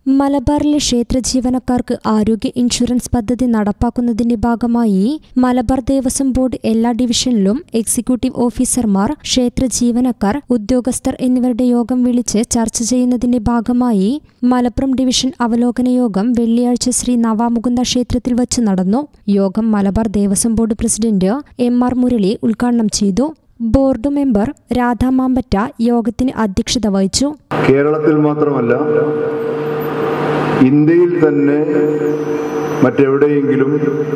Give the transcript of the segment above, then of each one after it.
മലബാറിലെ ക്ഷേത്ര ജീവനക്കാർക്ക് ആരോഗ്യ ഇൻഷുറൻസ് പദ്ധതി നടപ്പാക്കുന്നതിന്റെ ഭാഗമായി മലബാർ ദേവസ്വം ബോർഡ് എല്ലാ ഡിവിഷനിലും എക്സിക്യൂട്ടീവ് ഓഫീസർമാർ ക്ഷേത്ര ജീവനക്കാർ ഉദ്യോഗസ്ഥർ എന്നിവരുടെ യോഗം വിളിച്ച് ചർച്ച ചെയ്യുന്നതിന്റെ ഭാഗമായി മലപ്പുറം ഡിവിഷൻ അവലോകന യോഗം വെള്ളിയാഴ്ച ശ്രീ നവാമുകുന്ദ ക്ഷേത്രത്തിൽ വച്ച് നടന്നു യോഗം Malabar Devaswom board president M R Murali ഉദ്ഘാടനം ചെയ്തു ബോർഡ് മെമ്പർ രാധാ മാമ്പറ്റ യോഗത്തിന് അധ്യക്ഷത വഹിച്ചു കേരളത്തിൽ മാത്രമല്ല ഇന്ത്യയിൽ തന്നെ മറ്റെവിടെയെങ്കിലും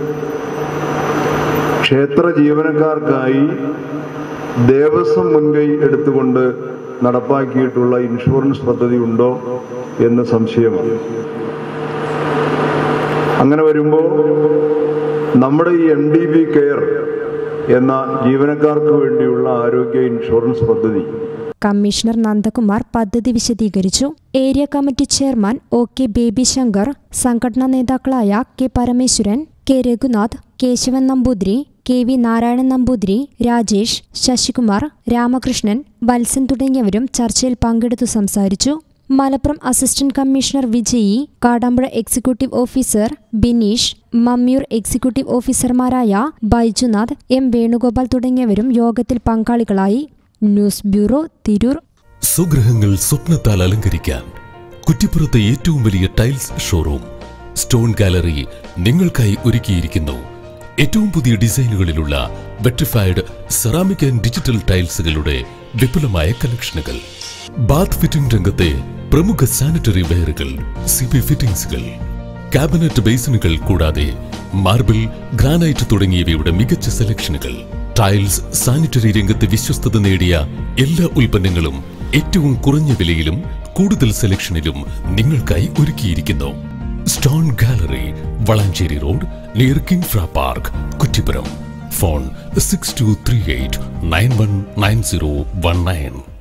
ക്ഷേത്ര ജീവനക്കാർക്കായി ദേവസ്വം മുൻകൈ എടുത്തുകൊണ്ട് നടപ്പാക്കിയിട്ടുള്ള ഇൻഷുറൻസ് പദ്ധതി ഉണ്ടോ എന്ന് സംശയമാണ് അങ്ങനെ വരുമ്പോൾ നമ്മുടെ ഈ എൻ ഡി ബി കെയർ എന്ന ജീവനക്കാർക്ക് വേണ്ടിയുള്ള ആരോഗ്യ ഇൻഷുറൻസ് പദ്ധതി കമ്മീഷണർ നന്ദകുമാർ പദ്ധതി വിശദീകരിച്ചു area committee chairman O K Baby Shankar സംഘടനാ നേതാക്കളായ K Parameswaran K Raghunath Kesavan Namboothiri K V Narayanan Namboothiri Rajesh Sasikumar Ramakrishnan Valsan തുടങ്ങിയവരും ചർച്ചയിൽ പങ്കെടുത്തു സംസാരിച്ചു Malappuram assistant commissioner Vijayi Kadampuzha executive officer Bineesh Mammiyur executive ഓഫീസർമാരായ ബൈജുനാഥ് എം വേണുഗോപാൽ തുടങ്ങിയവരും യോഗത്തിൽ പങ്കാളികളായി ന്യൂസ് ബ്യൂറോ തിരൂർ സ്വഗൃഹങ്ങൾ സ്വപ്നത്താൽ അലങ്കരിക്കാൻ കുറ്റിപ്പുറത്തെ ഏറ്റവും വലിയ ടൈൽസ് ഷോറൂം സ്റ്റോൺ ഗാലറി നിങ്ങൾക്കായി ഒരുക്കിയിരിക്കുന്നു ഏറ്റവും പുതിയ ഡിസൈനുകളിലുള്ള വെട്രിഫൈഡ് സെറാമിക് ആൻഡ് ഡിജിറ്റൽ ടൈൽസുകളുടെ വിപുലമായ കളക്ഷനുകൾ ബാത്ത് ഫിറ്റിംഗ് രംഗത്തെ പ്രമുഖ സാനിറ്ററി വെയറുകൾ സി പി ഫിറ്റിംഗ്സുകൾ കാബിനറ്റ് ബേസിനുകൾ കൂടാതെ മാർബിൾ ഗ്രാനൈറ്റ് തുടങ്ങിയവയുടെ മികച്ച സെലക്ഷനുകൾ ടൈൽസ് സാനിറ്ററി രംഗത്ത് വിശ്വസ്തത നേടിയ എല്ലാ ഉൽപ്പന്നങ്ങളും ഏറ്റവും കുറഞ്ഞ വിലയിലും കൂടുതൽ സെലക്ഷനിലും നിങ്ങൾക്കായി ഒരുക്കിയിരിക്കുന്നു stone gallery Valanchery road near Kinfra park Kuttippuram phone six two three eight nine one nine zero one nine